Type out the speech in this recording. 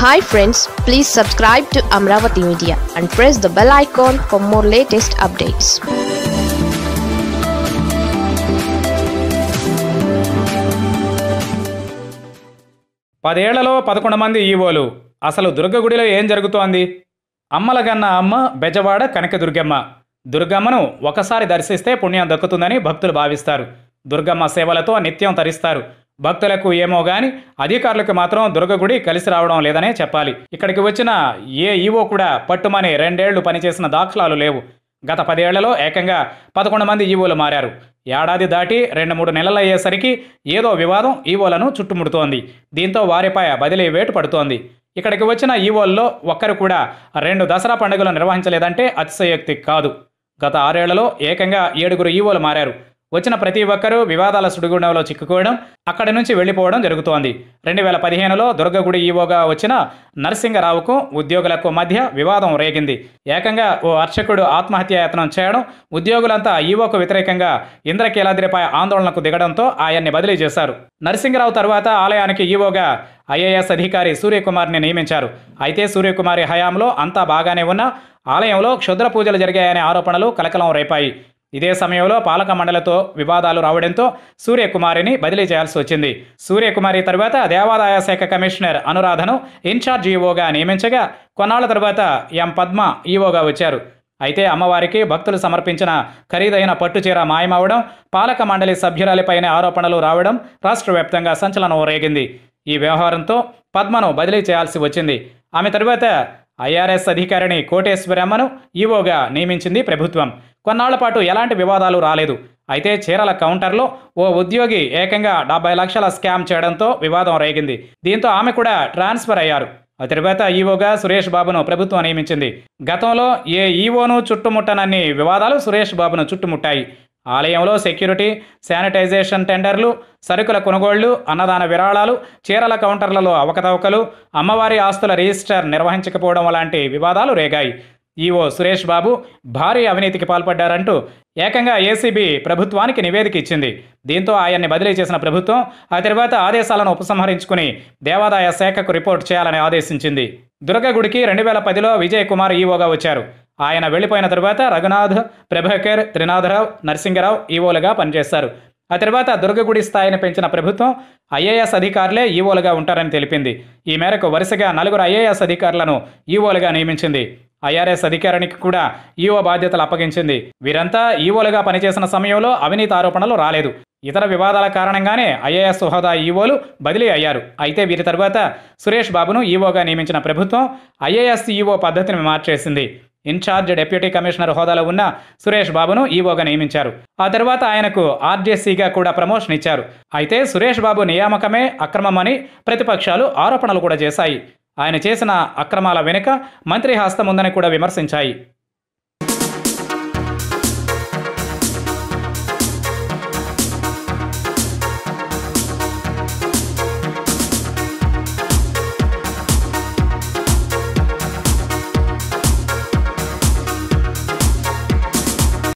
hi friends please subscribe to Amaravati media and press the bell icon for more latest updates పదేళ్లలో పదకొండు మంది ఈవోలు అసలు దుర్గగుడిలో ఏం జరుగుతోంది అమ్మలగన్న అమ్మ బెజవాడ కనకదుర్గమ్మ దుర్గమ్మను ఒకసారి దర్శిస్తే పుణ్యం దక్కుతుందని భక్తులు భావిస్తారు దుర్గమ్మ సేవలతో నిత్యం తరిస్తారు భక్తులకు ఏమో గాని అధికారులకు మాత్రం దుర్గగుడి కలిసి రావడం లేదనే చెప్పాలి ఇక్కడికి వచ్చిన ఏ ఈవో కూడా పట్టుమని రెండేళ్లు పనిచేసిన దాఖలాలు లేవు గత పదేళ్లలో ఏకంగా పదకొండు మంది ఈవోలు మారారు ఏడాది దాటి రెండు మూడు నెలలయ్యేసరికి ఏదో వివాదం ఈవోలను చుట్టుముడుతోంది దీంతో వారిపై బదిలీ వేటు పడుతోంది ఇక్కడికి వచ్చిన ఈవోల్లో ఒక్కరు కూడా రెండు దసరా పండుగలు నిర్వహించలేదంటే అతిశయోక్తి కాదు గత ఆరేళ్లలో ఏకంగా ఏడుగురు ఈవోలు మారారు వచ్చిన ప్రతి ఒక్కరూ వివాదాల సుడిగుండంలో చిక్కుకోవడం అక్కడి నుంచి వెళ్ళిపోవడం జరుగుతోంది రెండు వేల పదిహేనులో దుర్గగుడి ఈవోగా వచ్చిన నరసింగరావుకు ఉద్యోగులకు మధ్య వివాదం రేగింది ఏకంగా ఓ అర్చకుడు ఆత్మహత్యాయత్నం చేయడం ఉద్యోగులంతా ఈవోకు వ్యతిరేకంగా ఇంద్రకీలాద్రిపై ఆందోళనకు దిగడంతో ఆయన్ని బదిలీ చేశారు నరసింగరావు తర్వాత ఆలయానికి ఈవోగా ఐఏఎస్ అధికారి సూర్యకుమార్ని నియమించారు అయితే సూర్యకుమారి హయాంలో అంతా బాగానే ఉన్నా ఆలయంలో క్షుద్ర పూజలు జరిగాయనే ఆరోపణలు కలకలం రేపాయి ఇదే సమయంలో పాలక మండలితో వివాదాలు రావడంతో సూర్యకుమారిని బదిలీ చేయాల్సి వచ్చింది సూర్యకుమారి తరువాత దేవాదాయ శాఖ కమిషనర్ అనురాధను ఇన్ఛార్జ్ ఈవోగా నియమించగా కొన్నాళ్ల తర్వాత ఎం పద్మ ఈవోగా వచ్చారు అయితే అమ్మవారికి భక్తులు సమర్పించిన ఖరీదైన పట్టుచీర మాయమవడం పాలక మండలి సభ్యురాలిపైన ఆరోపణలు రావడం రాష్ట్ర వ్యాప్తంగా సంచలనం రేగింది ఈ వ్యవహారంతో పద్మను బదిలీ చేయాల్సి వచ్చింది ఆమె తరువాత ఐఆర్ఎస్ అధికారిని కోటేశ్వరమ్మను ఈవోగా నియమించింది ప్రభుత్వం కొన్నాళ్ల పాటు ఎలాంటి వివాదాలు రాలేదు అయితే చీరల కౌంటర్లో ఓ ఉద్యోగి ఏకంగా డెబ్బై లక్షల స్కామ్ చేయడంతో వివాదం రేగింది దీంతో ఆమె కూడా ట్రాన్స్ఫర్ అయ్యారు ఆ తర్వాత ఈవోగా సురేష్ బాబును ప్రభుత్వం నియమించింది గతంలో ఏ ఈవోను చుట్టుముట్టనన్ని వివాదాలు సురేష్ బాబును చుట్టుముట్టాయి ఆలయంలో సెక్యూరిటీ శానిటైజేషన్ టెండర్లు సరుకుల కొనుగోళ్లు అన్నదాన విరాళాలు చీరల కౌంటర్లలో అవకతవకలు అమ్మవారి ఆస్తుల రిజిస్టర్ నిర్వహించకపోవడం లాంటి వివాదాలు రేగాయి ఈవో సురేష్ బాబు భారీ అవినీతికి పాల్పడ్డారంటూ ఏకంగా ఏసీబీ ప్రభుత్వానికి నివేదిక ఇచ్చింది దీంతో ఆయన్ని బదిలీ చేసిన ప్రభుత్వం ఆ తర్వాత ఆదేశాలను ఉపసంహరించుకుని దేవాదాయ శాఖకు రిపోర్ట్ చేయాలని ఆదేశించింది దుర్గగుడికి రెండు వేల పదిలో విజయ్ కుమార్ ఈవోగా వచ్చారు ఆయన వెళ్ళిపోయిన తరువాత రఘునాథ్ ప్రభాకర్ త్రినాథరావు నరసింగరావు ఈవోలుగా పనిచేశారు ఆ తర్వాత దుర్గగుడి స్థాయిని పెంచిన ప్రభుత్వం ఐఏఎస్ అధికారులే ఈవోలుగా ఉంటారని తెలిపింది ఈ మేరకు వరుసగా నలుగురు ఐఏఎస్ అధికారులను ఈవోలుగా నియమించింది ఐఆర్ఎస్ అధికారానికి కూడా ఈవో బాధ్యతలు అప్పగించింది వీరంతా ఈవోలుగా పనిచేసిన సమయంలో అవినీతి ఆరోపణలు రాలేదు ఇతర వివాదాల కారణంగానే ఐఏఎస్ హోదా ఈవోలు బదిలీ అయ్యారు అయితే వీరి తర్వాత సురేష్ బాబును ఈవోగా నియమించిన ప్రభుత్వం ఐఏఎస్ ఈవో పద్ధతిని మార్చేసింది ఇన్ఛార్జ్ డిప్యూటీ కమిషనర్ హోదాలో ఉన్న సురేష్ బాబును ఈవోగా నియమించారు ఆ తర్వాత ఆయనకు ఆర్జేసీగా కూడా ప్రమోషన్ ఇచ్చారు అయితే సురేష్ బాబు నియామకమే అక్రమమని ప్రతిపక్షాలు ఆరోపణలు కూడా చేశాయి ఆయన చేసిన అక్రమాల వెనుక మంత్రి హస్తం ఉందని కూడా విమర్శించాయి